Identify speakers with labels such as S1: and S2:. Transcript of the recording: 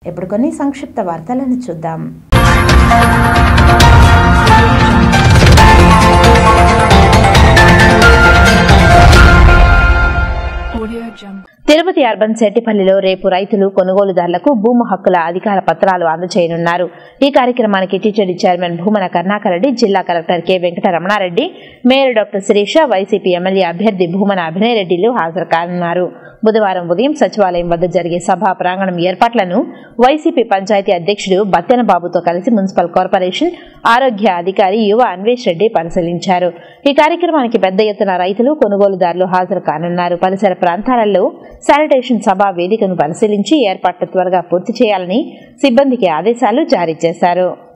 S1: ఇప్పుడు కొన్ని సంక్షిప్త వార్తలను చూద్దాం
S2: Audio Jungle.
S1: తిరుపతి అర్బన్ సెట్టిపల్లిలో రేపు రైతులు కొనుగోలుదారులకు భూమి హక్కుల అధికార పత్రాలు అందజేయనున్నారు ఈ కార్యక్రమానికి టీటీడీ చైర్మన్ భూమన కరుణాకర్ రెడ్డి జిల్లా collector K Venkataramana Reddy mayor doctor Sirisha YCP MLA అభ్యర్థి భూమన అభినయ్ రెడ్డిలు హాజరు కానున్నారు బుధవారం ఉదయం సచివాలయం వద్ద జరిగే సభా ప్రాంగణం ఏర్పాట్లను వైసీపీ పంచాయతీ అధ్యక్షుడు బత్తెన బాబుతో కలిసి మున్సిపల్ కార్పొరేషన్ ఆరోగ్య అధికారి యువ అన్వేష్ రెడ్డి పరిశీలించారు ఈ కార్యక్రమానికి పెద్ద ఎత్తున రైతులు కొనుగోలుదారులు హాజరు కానున్నారు పరిసర ప్రాంతాలలో శానిటేషన్ సభా వేదికను పరిశీలించి ఏర్పాట్లు త్వరగా పూర్తి చేయాలని సిబ్బందికి ఆదేశాలు జారీ చేశారు